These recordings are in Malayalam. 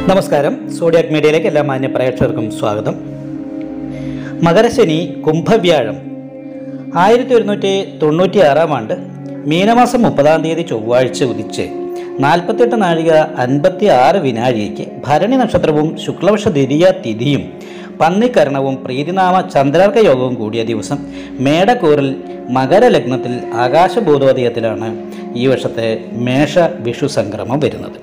നമസ്കാരം സോഡിയാക് മീഡിയയിലേക്ക് എല്ലാ മാന്യ പ്രേക്ഷകർക്കും സ്വാഗതം മകരശനി കുംഭവ്യാഴം ആയിരത്തി ഒരുന്നൂറ്റി തൊണ്ണൂറ്റി ആറാം ആണ്ട് മീനമാസം മുപ്പതാം തീയതി ചൊവ്വാഴ്ച ഉദിച്ച് നാൽപ്പത്തെട്ട് നാഴിക അൻപത്തി ആറ് വിനാഴികയ്ക്ക് ഭരണി നക്ഷത്രവും ശുക്ലപക്ഷ ദ്വിതീയ തിഥിയും പന്നിക്കരണവും പ്രീതിനാമ ചന്ദ്രാർക്ക യോഗവും കൂടിയ ദിവസം മേടക്കൂറിൽ മകരലഗ്നത്തിൽ ആകാശബോധോദയത്തിലാണ് ഈ വർഷത്തെ മേഷ വിഷു സംക്രമം വരുന്നത്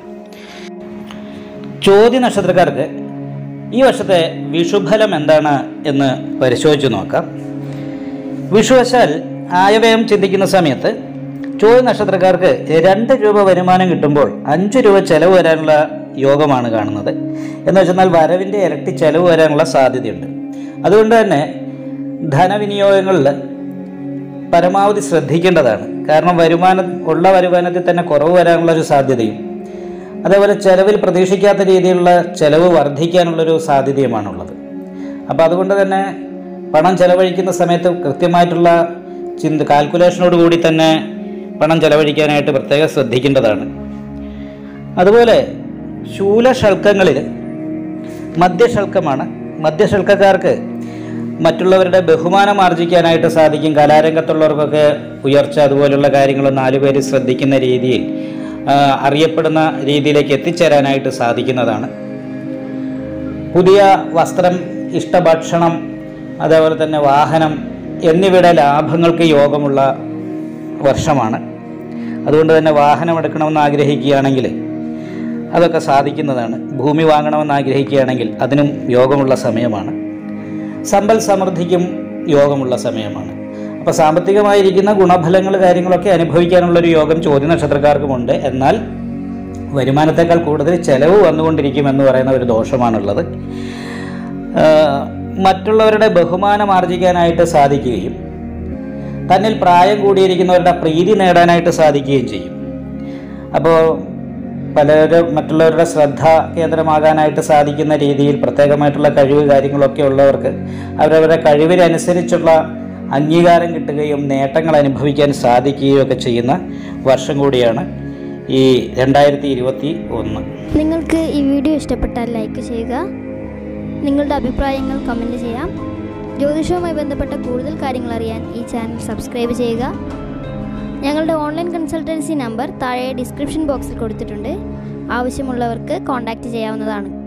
ചോദ്യ നക്ഷത്രക്കാർക്ക് ഈ വർഷത്തെ വിഷുഫലം എന്താണ് എന്ന് പരിശോധിച്ച് നോക്കാം വിഷുവശാൽ ആയവയം ചിന്തിക്കുന്ന സമയത്ത് ചോദ്യ നക്ഷത്രക്കാർക്ക് രണ്ട് രൂപ വരുമാനം കിട്ടുമ്പോൾ അഞ്ച് രൂപ ചെലവ് വരാനുള്ള യോഗമാണ് കാണുന്നത് എന്ന് വെച്ചെന്നാൽ വരവിൻ്റെ ഇരട്ടി ചെലവ് വരാനുള്ള സാധ്യതയുണ്ട് അതുകൊണ്ട് തന്നെ ധനവിനിയോഗങ്ങളിൽ പരമാവധി ശ്രദ്ധിക്കേണ്ടതാണ് കാരണം വരുമാനം ഉള്ള വരുമാനത്തിൽ തന്നെ കുറവ് വരാനുള്ള ഒരു സാധ്യതയും അതേപോലെ ചെലവിൽ പ്രതീക്ഷിക്കാത്ത രീതിയിലുള്ള ചെലവ് വർദ്ധിക്കാനുള്ളൊരു സാധ്യതയുമാണുള്ളത് അപ്പോൾ അതുകൊണ്ട് തന്നെ പണം ചെലവഴിക്കുന്ന സമയത്ത് കൃത്യമായിട്ടുള്ള ചിന്ത കാൽക്കുലേഷനോട് കൂടി തന്നെ പണം ചെലവഴിക്കാനായിട്ട് പ്രത്യേകം ശ്രദ്ധിക്കേണ്ടതാണ് അതുപോലെ ശൂലശൽക്കങ്ങളിൽ മദ്യശൽക്കമാണ് മദ്യശൽക്കക്കാർക്ക് മറ്റുള്ളവരുടെ ബഹുമാനം ആർജിക്കാനായിട്ട് സാധിക്കും കലാരംഗത്തുള്ളവർക്കൊക്കെ ഉയർച്ച അതുപോലുള്ള കാര്യങ്ങൾ നാലുപേര് ശ്രദ്ധിക്കുന്ന രീതിയിൽ ആ, അറിയപ്പെടുന്ന രീതിയിലേക്ക് എത്തിച്ചേരാനായിട്ട് സാധിക്കുന്നതാണ് പുതിയ വസ്ത്രം ഇഷ്ടഭക്ഷണം അതേപോലെ തന്നെ വാഹനം എന്നിവയുടെ ലാഭങ്ങൾക്ക് യോഗമുള്ള വർഷമാണ് അതുകൊണ്ട് തന്നെ വാഹനം എടുക്കണമെന്ന് ആഗ്രഹിക്കുകയാണെങ്കിൽ അതൊക്കെ സാധിക്കുന്നതാണ് ഭൂമി വാങ്ങണമെന്ന് ആഗ്രഹിക്കുകയാണെങ്കിൽ അതിനും യോഗമുള്ള സമയമാണ് സമ്പൽ സമൃദ്ധിക്കും യോഗമുള്ള സമയമാണ് അപ്പോൾ സാമ്പത്തികമായിരിക്കുന്ന ഗുണഫലങ്ങൾ കാര്യങ്ങളൊക്കെ അനുഭവിക്കാനുള്ളൊരു യോഗം ചോദ്യ നക്ഷത്രക്കാർക്കുമുണ്ട് എന്നാൽ വരുമാനത്തേക്കാൾ കൂടുതൽ ചെലവ് വന്നുകൊണ്ടിരിക്കും എന്ന് പറയുന്ന ഒരു ദോഷമാണുള്ളത് ആ, മറ്റുള്ളവരുടെ ബഹുമാനം ആർജിക്കാനായിട്ട് സാധിക്കുകയും തന്നിൽ പ്രായം കൂടിയിരിക്കുന്നവരുടെ പ്രീതി നേടാനായിട്ട് സാധിക്കുകയും ചെയ്യും അപ്പോൾ പലരും മറ്റുള്ളവരുടെ ശ്രദ്ധ കേന്ദ്രമാകാനായിട്ട് സാധിക്കുന്ന രീതിയിൽ പ്രത്യേകമായിട്ടുള്ള കഴിവ് കാര്യങ്ങളൊക്കെ ഉള്ളവർക്ക് അവരവരുടെ കഴിവിനനുസരിച്ചുള്ള അംഗീകാരം കിട്ടുകയും നേട്ടങ്ങൾ അനുഭവിക്കാൻ സാധിക്കുകയും ഒക്കെ ചെയ്യുന്ന വർഷം കൂടിയാണ് ഈ രണ്ടായിരത്തി ഇരുപത്തി ഒന്ന് നിങ്ങൾക്ക് ഈ വീഡിയോ ഇഷ്ടപ്പെട്ടാൽ ലൈക്ക് ചെയ്യുക നിങ്ങളുടെ അഭിപ്രായങ്ങൾ കമൻറ്റ് ചെയ്യാം ജ്യോതിഷവുമായി ബന്ധപ്പെട്ട കൂടുതൽ കാര്യങ്ങൾ അറിയാൻ ഈ ചാനൽ സബ്സ്ക്രൈബ് ചെയ്യുക ഞങ്ങളുടെ ഓൺലൈൻ കൺസൾട്ടൻസി നമ്പർ താഴെ ഡിസ്ക്രിപ്ഷൻ ബോക്സിൽ കൊടുത്തിട്ടുണ്ട് ആവശ്യമുള്ളവർക്ക് കോൺടാക്റ്റ് ചെയ്യാവുന്നതാണ്